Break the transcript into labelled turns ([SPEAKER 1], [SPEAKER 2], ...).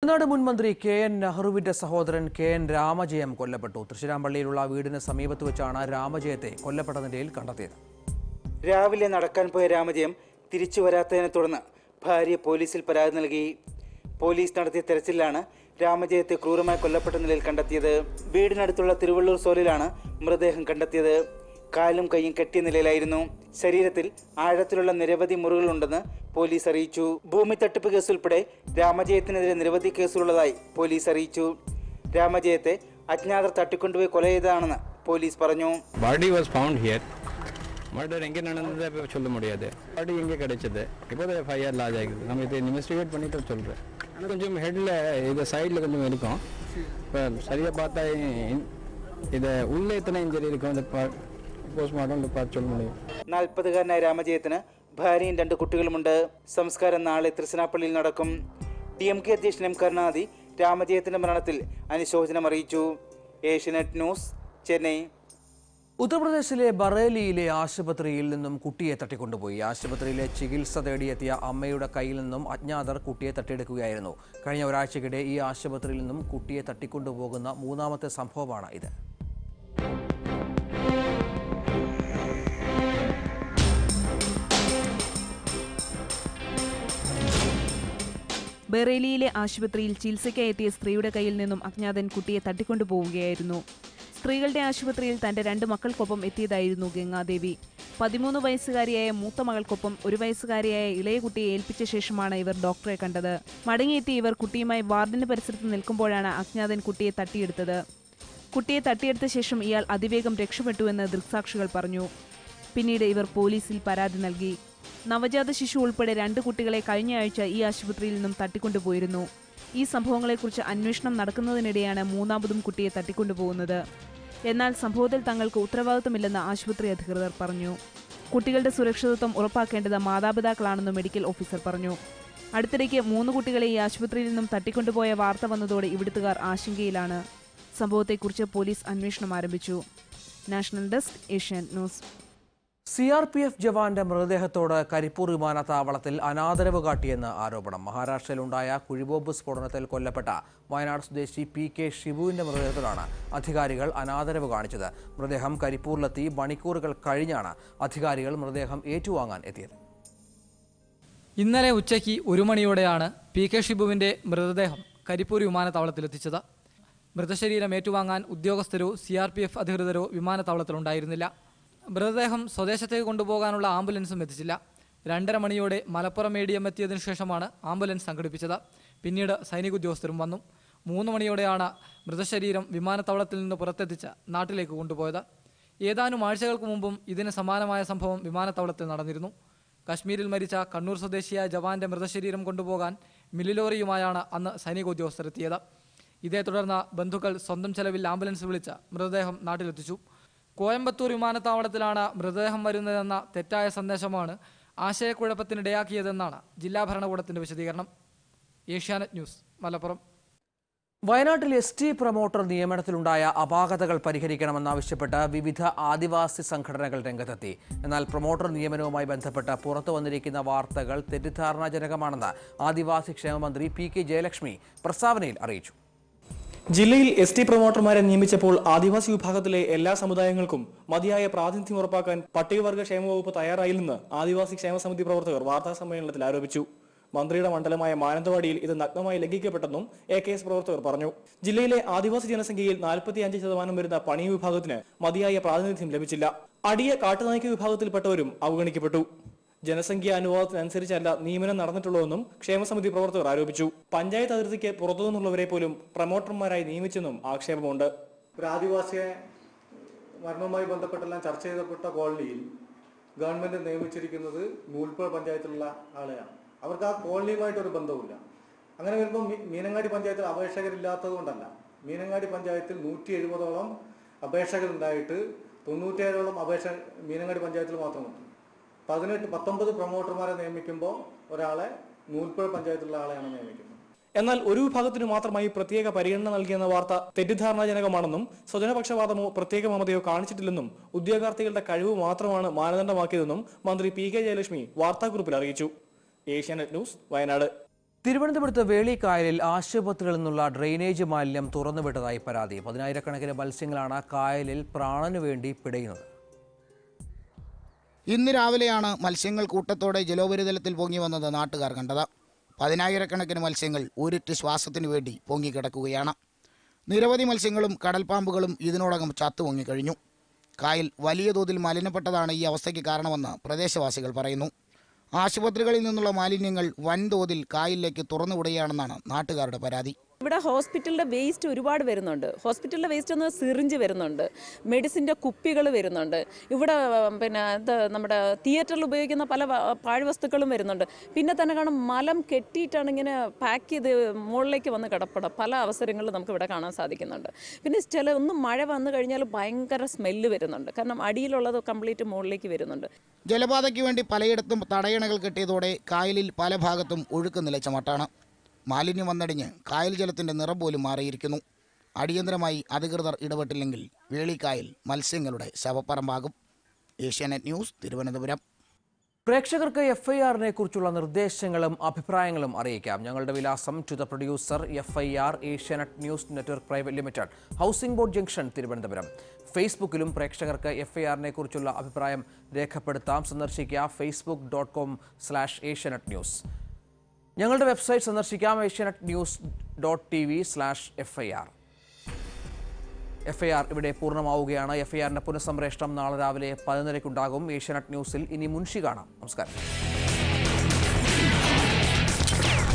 [SPEAKER 1] തമിഴ്നാട് മുൻ മന്ത്രി K N നെഹ്റുവിന്റെ സഹോദരൻ കെ എൻ രാമജയം കൊല്ലപ്പെട്ടു തൃശ്ശിരാമ്പള്ളിയിലുള്ള വീടിന് സമീപത്ത് വെച്ചാണ് രാമജയത്തെ കൊല്ലപ്പെട്ട നിലയിൽ കണ്ടെത്തിയത്
[SPEAKER 2] രാവിലെ നടക്കാൻ പോയ രാമജയം തിരിച്ചു വരാത്തതിനെ തുടർന്ന് ഭാര്യ പോലീസിൽ പരാതി നൽകി പോലീസ് നടത്തിയ തെരച്ചിലാണ് രാമജയത്തെ ക്രൂരമായി കൊല്ലപ്പെട്ട നിലയിൽ കണ്ടെത്തിയത് വീടിനടുത്തുള്ള തിരുവള്ളൂർ സോലിലാണ് മൃതദേഹം കണ്ടെത്തിയത് കാലും കൈയും കെട്ടിയ നിലയിലായിരുന്നു ശരീരത്തിൽ ആഴത്തിലുള്ള നിരവധി മുറികളുണ്ടെന്ന് പോലീസ് അറിയിച്ചു ഭൂമി തട്ടിപ്പ് കേസ് ഉൾപ്പെടെ രാമജയത്തിനെതിരെ നിരവധി കേസുകളുള്ളതായി പോലീസ് അറിയിച്ചു രാമജയത്തെ അജ്ഞാതർ തട്ടിക്കൊണ്ടുപോയി കൊല ചെയ്തതാണെന്ന് പോലീസ് പറഞ്ഞു
[SPEAKER 3] body was found here murder எங்கே நடந்தது இப்போ சொல்ல முடியாது பாடி எங்கே கிடைச்சது இப்போ எஃப்ஐஆர் லாஜ் ஆகிடுது நம்ம இதை இன்வெஸ்டிகேட் பண்ணிட்டு சொல்கிறேன் கொஞ்சம் ஹெட்டில் இது சைடில் கொஞ்சம் இருக்கும் இப்போ சரியாக பார்த்தா இ- இது உள்ளே எத்தனை இன்ஜரி இருக்கும் அந்த போஸ்ட்மார்ட்டம் பார்த்து சொல்ல முடியும்
[SPEAKER 2] നാൽപ്പതുകാരനായ രാമജയത്തിന് ഭാര്യയും രണ്ട് കുട്ടികളുമുണ്ട് സംസ്കാരം നാളെ തൃശ്ശിനാപ്പള്ളിയിൽ നടക്കും ഡി എം കെ അധ്യക്ഷൻ എം കരുണാനിധി രാമജയത്തിന്റെ മരണത്തിൽ അനുശോചനം അറിയിച്ചു ഏഷ്യനെറ്റ് ന്യൂസ് ചെന്നൈ
[SPEAKER 1] ഉത്തർപ്രദേശിലെ ബറേലിയിലെ ആശുപത്രിയിൽ നിന്നും കുട്ടിയെ തട്ടിക്കൊണ്ടുപോയി ആശുപത്രിയിലെ ചികിത്സ തേടിയെത്തിയ അമ്മയുടെ കയ്യിൽ നിന്നും അജ്ഞാതർ കുട്ടിയെ തട്ടിയെടുക്കുകയായിരുന്നു കഴിഞ്ഞ ഒരാഴ്ചക്കിടെ ഈ ആശുപത്രിയിൽ നിന്നും കുട്ടിയെ തട്ടിക്കൊണ്ടുപോകുന്ന മൂന്നാമത്തെ സംഭവമാണ് ഇത്
[SPEAKER 4] ബറേലിയിലെ ആശുപത്രിയിൽ ചികിത്സയ്ക്കായി എത്തിയ സ്ത്രീയുടെ കയ്യിൽ നിന്നും അജ്ഞാതൻ കുട്ടിയെ തട്ടിക്കൊണ്ടുപോവുകയായിരുന്നു സ്ത്രീകളുടെ ആശുപത്രിയിൽ തന്റെ രണ്ട് മക്കൾക്കൊപ്പം എത്തിയതായിരുന്നു ഗംഗാദേവി പതിമൂന്ന് വയസ്സുകാരിയായ മൂത്ത മകൾക്കൊപ്പം ഒരു വയസ്സുകാരിയായ ഇളയ കുട്ടിയെ ഏൽപ്പിച്ച ശേഷമാണ് ഇവർ ഡോക്ടറെ കണ്ടത് മടങ്ങിയെത്തിയ ഇവർ കുട്ടിയുമായി വാർഡിന് പരിസരത്ത് നിൽക്കുമ്പോഴാണ് അജ്ഞാതൻ കുട്ടിയെ തട്ടിയെടുത്തത് കുട്ടിയെ തട്ടിയെടുത്ത ശേഷം ഇയാൾ അതിവേഗം രക്ഷപ്പെട്ടുവെന്ന് ദൃക്സാക്ഷികൾ പറഞ്ഞു പിന്നീട് ഇവർ പോലീസിൽ പരാതി നൽകി നവജാത ശിശു ഉൾപ്പെടെ രണ്ട് കുട്ടികളെ കഴിഞ്ഞയാഴ്ച ഈ ആശുപത്രിയിൽ നിന്നും തട്ടിക്കൊണ്ടുപോയിരുന്നു ഈ സംഭവങ്ങളെക്കുറിച്ച് അന്വേഷണം നടക്കുന്നതിനിടെയാണ് മൂന്നാമതും കുട്ടിയെ തട്ടിക്കൊണ്ടുപോകുന്നത് എന്നാൽ സംഭവത്തിൽ തങ്ങൾക്ക് ഉത്തരവാദിത്തമില്ലെന്ന് ആശുപത്രി അധികൃതർ പറഞ്ഞു കുട്ടികളുടെ സുരക്ഷിതത്വം ഉറപ്പാക്കേണ്ടത് മാതാപിതാക്കളാണെന്ന് മെഡിക്കൽ ഓഫീസർ പറഞ്ഞു അടുത്തിടയ്ക്ക് മൂന്ന് കുട്ടികളെ ഈ ആശുപത്രിയിൽ നിന്നും തട്ടിക്കൊണ്ടുപോയ വാർത്ത വന്നതോടെ ഇവിടുത്തുകാർ ആശങ്കയിലാണ് സംഭവത്തെക്കുറിച്ച് പോലീസ് അന്വേഷണം ആരംഭിച്ചു national desk Asian news
[SPEAKER 1] C R P F ജവാന്റെ മൃതദേഹത്തോട് കരിപ്പൂർ വിമാനത്താവളത്തിൽ അനാദരവ് കാട്ടിയെന്ന് ആരോപണം മഹാരാഷ്ട്രയിലുണ്ടായ കുഴിബോംബ് സ്ഫോടനത്തിൽ കൊല്ലപ്പെട്ട വയനാട് സ്വദേശി പി കെ ഷിബുവിന്റെ മൃതദേഹത്തോടാണ് അധികാരികൾ അനാദരവ് കാണിച്ചത് മൃതദേഹം കരിപ്പൂരിലെത്തി മണിക്കൂറുകൾ കഴിഞ്ഞാണ് അധികാരികൾ മൃതദേഹം ഏറ്റുവാങ്ങാൻ എത്തിയത്
[SPEAKER 5] ഇന്നലെ ഉച്ചയ്ക്ക് ഒരു മണിയോടെയാണ് പി കെ ഷിബുവിന്റെ മൃതദേഹം കരിപ്പൂർ വിമാനത്താവളത്തിലെത്തിച്ചത് മൃതശരീരം ഏറ്റുവാങ്ങാൻ ഉദ്യോഗസ്ഥരോ സി ആർ പി എഫ് അധികൃതരോ വിമാനത്താവളത്തിലുണ്ടായിരുന്നില്ല മൃതദേഹം സ്വദേശത്തേക്ക് കൊണ്ടുപോകാനുള്ള ആംബുലൻസും എത്തിച്ചില്ല രണ്ടര മണിയോടെ മലപ്പുറം മീഡിയം എത്തിയതിനു ശേഷമാണ് ആംബുലൻസ് സംഘടിപ്പിച്ചത് പിന്നീട് സൈനിക ഉദ്യോഗസ്ഥരും വന്നു മൂന്ന് മണിയോടെയാണ് മൃതശരീരം വിമാനത്താവളത്തിൽ നിന്ന് പുറത്തെത്തിച്ച് നാട്ടിലേക്ക് കൊണ്ടുപോയത് ഏതാനും ആഴ്ചകൾക്ക് മുമ്പും ഇതിന് സമാനമായ സംഭവം വിമാനത്താവളത്തിൽ നടന്നിരുന്നു കശ്മീരിൽ മരിച്ച കണ്ണൂർ സ്വദേശിയായ ജവാന്റെ മൃതശരീരം കൊണ്ടുപോകാൻ മില്ലിലോറിയുമായാണ് അന്ന് സൈനിക ഉദ്യോഗസ്ഥർ എത്തിയത് ഇതേ തുടർന്ന് ബന്ധുക്കൾ സ്വന്തം ചെലവിൽ ആംബുലൻസ് വിളിച്ച് മൃതദേഹം നാട്ടിലെത്തിച്ചു കോയമ്പത്തൂർ വിമാനത്താവളത്തിലാണ് മൃതദേഹം വരുന്നതെന്ന തെറ്റായ സന്ദേശമാണ് ആശയക്കുഴപ്പത്തിനിടയാക്കിയതെന്നാണ് ജില്ലാ ഭരണകൂടത്തിന്റെ വിശദീകരണം ഏഷ്യാനെറ്റ് ന്യൂസ് മലപ്പുറം
[SPEAKER 1] വയനാട്ടിൽ എസ് ടി പ്രൊമോട്ടർ നിയമനത്തിലുണ്ടായ അപാകതകൾ പരിഹരിക്കണമെന്നാവശ്യപ്പെട്ട് വിവിധ ആദിവാസി സംഘടനകൾ രംഗത്തെത്തി എന്നാൽ പ്രൊമോട്ടർ നിയമനവുമായി ബന്ധപ്പെട്ട് പുറത്തു വന്നിരിക്കുന്ന വാർത്തകൾ തെറ്റിദ്ധാരണാജനകമാണെന്ന് ആദിവാസി ക്ഷേമമന്ത്രി പി കെ ജയലക്ഷ്മി പ്രസ്താവനയിൽ അറിയിച്ചു
[SPEAKER 6] ജില്ലയിൽ എസ് ടി പ്രൊമോട്ടർമാരെ നിയമിച്ചപ്പോൾ ആദിവാസി വിഭാഗത്തിലെ എല്ലാ സമുദായങ്ങൾക്കും മതിയായ പ്രാതിനിധ്യം ഉറപ്പാക്കാൻ പട്ടികവർഗ ക്ഷേമ വകുപ്പ് തയ്യാറായില്ലെന്ന് ആദിവാസി ക്ഷേമ സമിതി പ്രവർത്തകർ വാർത്താ സമ്മേളനത്തിൽ ആരോപിച്ചു മന്ത്രിയുടെ മണ്ഡലമായ മാനന്തവാടിയിൽ ഇത് നഗ്നമായി ലംഘിക്കപ്പെട്ടെന്നും എ കെ എസ് പ്രവർത്തകർ പറഞ്ഞു ജില്ലയിലെ ആദിവാസി ജനസംഖ്യയിൽ നാൽപ്പത്തി അഞ്ച് ശതമാനം വരുന്ന പണി വിഭാഗത്തിന് മതിയായ പ്രാതിനിധ്യം ലഭിച്ചില്ല അടിയ കാട്ടുനായ്ക്ക വിഭാഗത്തിൽപ്പെട്ടവരും അവഗണിക്കപ്പെട്ടു ജനസംഖ്യ അനുപാതത്തിനനുസരിച്ചല്ല നിയമനം നടന്നിട്ടുള്ളതെന്നും ക്ഷേമസമിതി പ്രവർത്തകർ ആരോപിച്ചു പഞ്ചായത്ത് അതിർത്തിക്ക് പുറത്തുനിന്നുള്ളവരെ പോലും പ്രൊമോട്ടർമാരായി നിയമിച്ചെന്നും ആക്ഷേപമുണ്ട്
[SPEAKER 7] ഒരു ആദിവാസിയെ മരണവുമായി ബന്ധപ്പെട്ടെല്ലാം ചർച്ച ചെയ്തപ്പെട്ട കോളനിയിൽ ഗവൺമെന്റ് നിയമിച്ചിരിക്കുന്നത് നൂൽപ്പുഴ പഞ്ചായത്തിലുള്ള ആളെയാണ് അവർക്ക് ആ കോളനിയുമായിട്ട് ഒരു ബന്ധവുമില്ല അങ്ങനെ വരുമ്പോൾ മീ- മീനങ്ങാടി പഞ്ചായത്തിൽ അപേക്ഷകരില്ലാത്തത് കൊണ്ടല്ല മീനങ്ങാടി പഞ്ചായത്തിൽ നൂറ്റി എഴുപതോളം അപേക്ഷകരുണ്ടായിട്ട് തൊണ്ണൂറ്റേഴോളം അപേക്ഷ മീനങ്ങാടി പഞ്ചായത്തിൽ മാത്രമുണ്ട് പതിനെട്ട് പത്തൊമ്പത് പ്രൊമോട്ടർമാരെ നിയമിക്കുമ്പോൾ ഒരാളെ നൂൽപ്പുഴ പഞ്ചായത്തിലുള്ള ആളെയാണ് നിയമിക്കുന്നത്
[SPEAKER 6] എന്നാൽ ഒരു വിഭാഗത്തിനു മാത്രമായി പ്രത്യേക പരിഗണന നൽകിയെന്ന വാർത്ത തെറ്റിദ്ധാരണാജനകമാണെന്നും സ്വജനപക്ഷപാതമോ പ്രത്യേക മമതയോ കാണിച്ചിട്ടില്ലെന്നും ഉദ്യോഗാർത്ഥികളുടെ കഴിവ് മാത്രമാണ് മാനദണ്ഡമാക്കിയതെന്നും മന്ത്രി പി കെ ജയലക്ഷ്മി വാർത്താക്കുറിപ്പിൽ അറിയിച്ചു ഏഷ്യാനെറ്റ് ന്യൂസ് വയനാട്
[SPEAKER 1] തിരുവനന്തപുരത്ത് വേളിക്കായലിൽ ആശുപത്രികളിൽ നിന്നുള്ള ഡ്രെയിനേജ് മാലിന്യം തുറന്നുവിട്ടതായി പരാതി പതിനായിരക്കണക്കിന് മത്സ്യങ്ങളാണ് കായലിൽ പ്രാണനു വേണ്ടി പിടയുന്നത്
[SPEAKER 8] ഇന്ന് രാവിലെയാണ് മത്സ്യങ്ങൾ കൂട്ടത്തോടെ ജലോപരിതലത്തിൽ പൊങ്ങി വന്നത് നാട്ടുകാർ കണ്ടത് പതിനായിരക്കണക്കിന് മത്സ്യങ്ങൾ ഒരിറ്റ് ശ്വാസത്തിനു വേണ്ടി പൊങ്ങിക്കിടക്കുകയാണ് നിരവധി മത്സ്യങ്ങളും കടൽപ്പാമ്പുകളും ഇതിനോടകം ചത്തു പൊങ്ങിക്കഴിഞ്ഞു കായൽ വലിയ തോതിൽ മലിനപ്പെട്ടതാണ് ഈ അവസ്ഥയ്ക്ക് കാരണമെന്ന് പ്രദേശവാസികൾ പറയുന്നു ആശുപത്രികളിൽ നിന്നുള്ള മാലിന്യങ്ങൾ വൻതോതിൽ കായലിലേക്ക് തുറന്നുവിടുകയാണെന്നാണ് നാട്ടുകാരുടെ പരാതി
[SPEAKER 9] ഇവിടെ ഹോസ്പിറ്റലിൻ്റെ വേസ്റ്റ് ഒരുപാട് വരുന്നുണ്ട് ഹോസ്പിറ്റലിൻ്റെ വേസ്റ്റ് എന്ന് സിറിഞ്ച് വരുന്നുണ്ട് മെഡിസിൻ്റെ കുപ്പികൾ വരുന്നുണ്ട് ഇവിടെ ഉം, പിന്നെ ഇത് നമ്മുടെ തിയേറ്ററിൽ ഉപയോഗിക്കുന്ന പല വ- പാഴ്വസ്തുക്കളും വരുന്നുണ്ട് പിന്നെ തന്നെ കാണും മലം കെട്ടിയിട്ടാണ് ഇങ്ങനെ പാക്ക് ചെയ്ത് മുകളിലേക്ക് വന്ന് കിടപ്പട പല അവസരങ്ങളിലും നമുക്ക് ഇവിടെ കാണാൻ സാധിക്കുന്നുണ്ട് പിന്നെ ചില ഒന്ന് മഴ വന്നു കഴിഞ്ഞാൽ ഭയങ്കര സ്മെല്ല് വരുന്നുണ്ട് കാരണം അടിയിലുള്ളത് കംപ്ലീറ്റ് മുകളിലേക്ക് വരുന്നുണ്ട്
[SPEAKER 8] ജലപാതയ്ക്ക് വേണ്ടി പലയിടത്തും തടയണകൾ കെട്ടിയതോടെ കായലിൽ പല ഭാഗത്തും ഒഴുക്ക് നിലച്ച മട്ടാണ് മാലിന്യം വന്നടിഞ്ഞ് കായൽ ജലത്തിന്റെ നിറം പോലും മാറിയിരിക്കുന്നു അടിയന്തരമായി അധികൃതർ ഇടപെട്ടില്ലെങ്കിൽ വേളിക്കായൽ മത്സ്യങ്ങളുടെ ശവപ്പറമ്പാകും ഏഷ്യാനെറ്റ് ന്യൂസ് തിരുവനന്തപുരം
[SPEAKER 1] പ്രേക്ഷകർക്ക് എഫ് ഐ ആറിനെ കുറിച്ചുള്ള നിർദ്ദേശങ്ങളും അഭിപ്രായങ്ങളും അറിയിക്കാം ഞങ്ങളുടെ വിലാസം to the producer F I R Asianet news network private limited housing board junction Thiruvananthapuram ഫേസ്ബുക്കിലും പ്രേക്ഷകർക്ക് എഫ് ഐ ആറിനെ കുറിച്ചുള്ള അഭിപ്രായം രേഖപ്പെടുത്താം സന്ദർശിക്കുക Facebook dot com slash Asianet news ഞങ്ങളുടെ വെബ്സൈറ്റ് സന്ദർശിക്കാം Asianet news dot T V slash F I R F I R ഇവിടെ പൂർണ്ണമാവുകയാണ് എഫ് ഐ ആറിന്റെ പുനഃസംപ്രേഷണം നാളെ രാവിലെ പതിനൊന്നരയ്ക്കുണ്ടാകും ഏഷ്യാനെറ്റ് ന്യൂസിൽ ഇനി മുൻഷി കാണാം നമസ്കാരം